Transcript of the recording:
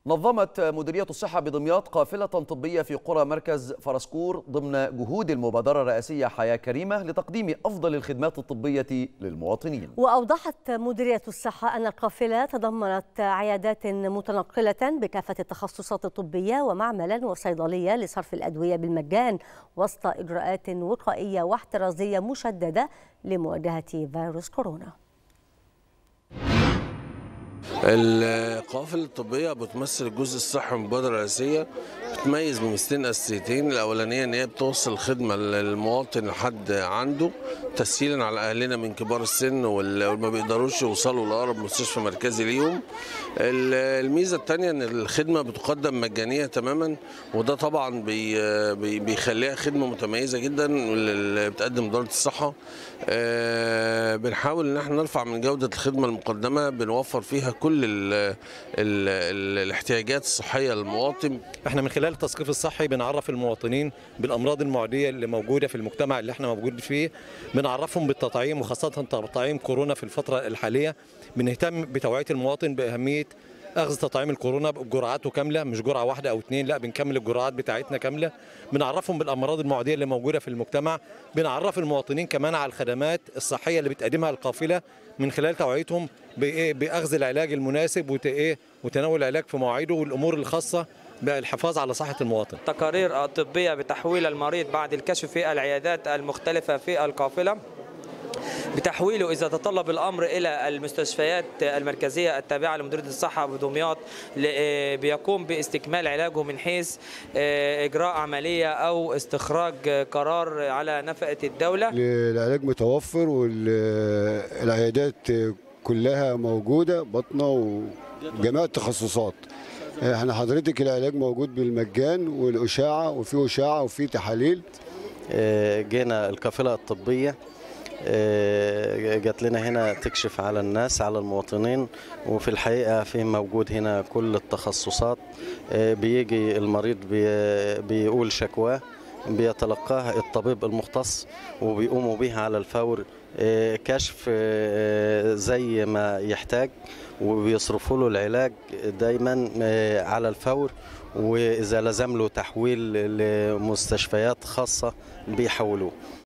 نظمت مديرية الصحة بدمياط قافلة طبية في قرى مركز فرسكور ضمن جهود المبادرة الرئاسية حياة كريمة لتقديم أفضل الخدمات الطبية للمواطنين وأوضحت مديرية الصحة أن القافلة تضمنت عيادات متنقلة بكافة التخصصات الطبية ومعملا وصيدلية لصرف الأدوية بالمجان وسط إجراءات وقائية واحترازية مشددة لمواجهة فيروس كورونا القوافل الطبية بتمثل الجزء الصحي من المبادرة الرئاسية بتميز بميزتين أساسيتين الأولانية إن هي بتوصل الخدمة للمواطن لحد عنده تسهيلا على أهلنا من كبار السن واللي ما بيقدروش يوصلوا لأقرب مستشفى مركزي ليهم الميزة الثانية إن الخدمة بتقدم مجانية تماما وده طبعا بي بيخليها خدمة متميزة جدا اللي بتقدم إدارة الصحة بنحاول إن احنا نرفع من جودة الخدمة المقدمة بنوفر فيها كل ال ال ال الاحتياجات الصحيه للمواطن احنا من خلال التثقيف الصحي بنعرف المواطنين بالامراض المعديه اللي موجوده في المجتمع اللي احنا موجود فيه بنعرفهم بالتطعيم وخاصه تطعيم كورونا في الفتره الحاليه بنهتم بتوعيه المواطن باهميه اخذ تطعيم الكورونا بجرعاته كامله مش جرعه واحده او اثنين لا بنكمل الجرعات بتاعتنا كامله بنعرفهم بالامراض المعديه اللي موجوده في المجتمع بنعرف المواطنين كمان على الخدمات الصحيه اللي بتقدمها القافله من خلال توعيتهم باخذ العلاج المناسب وتناول العلاج في مواعيده والامور الخاصه بالحفاظ على صحة المواطن تقارير طبية بتحويل المريض بعد الكشف في العيادات المختلفة في القافلة بتحويله اذا تطلب الامر الى المستشفيات المركزيه التابعه لمديريه الصحه بدمياط بيقوم باستكمال علاجه من حيث اجراء عمليه او استخراج قرار على نفقه الدوله العلاج متوفر والعيادات كلها موجوده بطنه وجميع التخصصات احنا حضرتك العلاج موجود بالمجان والاشاعه وفي اشاعه وفي تحاليل جينا القافله الطبيه جات لنا هنا تكشف على الناس على المواطنين وفي الحقيقة في موجود هنا كل التخصصات بيجي المريض بيقول شكواه بيتلقاها الطبيب المختص وبيقوموا بها على الفور كشف زي ما يحتاج وبيصرفوا له العلاج دايما على الفور واذا لزم له تحويل لمستشفيات خاصه بيحولوه